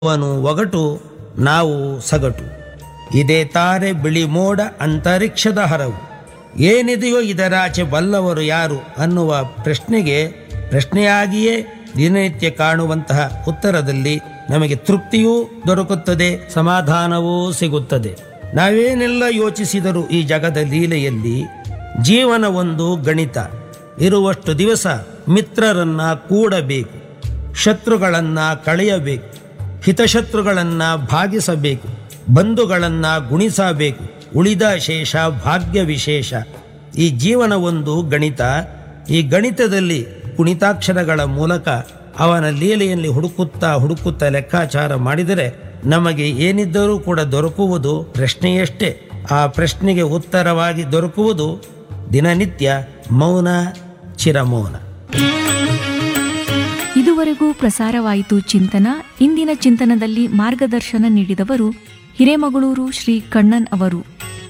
ಅವನು ಒಗಟು ನಾವು ಸಗಟು ಇದೇ ತಾರೆ ಬಿಳಿ ಮೋಡ ಅಂತರಿಕ್ಷದ ಹರವು ಏನಿದೆಯೋ ಇದರಾಚೆ ಬಲ್ಲವರು ಯಾರು ಅನ್ನುವ ಪ್ರಶ್ನೆಗೆ ಪ್ರಶ್ನೆಯಾಗಿಯೇ ದಿನನಿತ್ಯ ಕಾಣುವಂತಹ ಉತ್ತರದಲ್ಲಿ ನಮಗೆ ತೃಪ್ತಿಯೂ ದೊರಕುತ್ತದೆ ಸಮಾಧಾನವೂ ಸಿಗುತ್ತದೆ ನಾವೇನೆಲ್ಲ ಯೋಚಿಸಿದರೂ ಈ ಜಗದ ಲೀಲೆಯಲ್ಲಿ ಜೀವನ ಒಂದು ಗಣಿತ ಇರುವಷ್ಟು ದಿವಸ ಮಿತ್ರರನ್ನ ಕೂಡಬೇಕು ಶತ್ರುಗಳನ್ನ ಕಳೆಯಬೇಕು ಹಿತಶತ್ರುಗಳನ್ನ ಭಾಗಿಸಬೇಕು ಬಂಧುಗಳನ್ನ ಗುಣಿಸಬೇಕು ಉಳಿದ ಶೇಷ ಭಾಗ್ಯ ವಿಶೇಷ ಈ ಜೀವನ ಒಂದು ಗಣಿತ ಈ ಗಣಿತದಲ್ಲಿ ಕುಣಿತಾಕ್ಷರಗಳ ಮೂಲಕ ಅವನ ಲೀಲೆಯಲ್ಲಿ ಹುಡುಕುತ್ತಾ ಹುಡುಕುತ್ತಾ ಲೆಕ್ಕಾಚಾರ ಮಾಡಿದರೆ ನಮಗೆ ಏನಿದ್ದರೂ ಕೂಡ ದೊರಕುವುದು ಪ್ರಶ್ನೆಯಷ್ಟೇ ಆ ಪ್ರಶ್ನೆಗೆ ಉತ್ತರವಾಗಿ ದೊರಕುವುದು ದಿನನಿತ್ಯ ಮೌನ ಚಿರಮೌನ ಇದುವರೆಗೂ ಪ್ರಸಾರವಾಯಿತು ಚಿಂತನ ಇಂದಿನ ಚಿಂತನದಲ್ಲಿ ಮಾರ್ಗದರ್ಶನ ನೀಡಿದವರು ಹಿರೇಮಗಳೂರು ಶ್ರೀ ಕಣ್ಣನ್ ಅವರು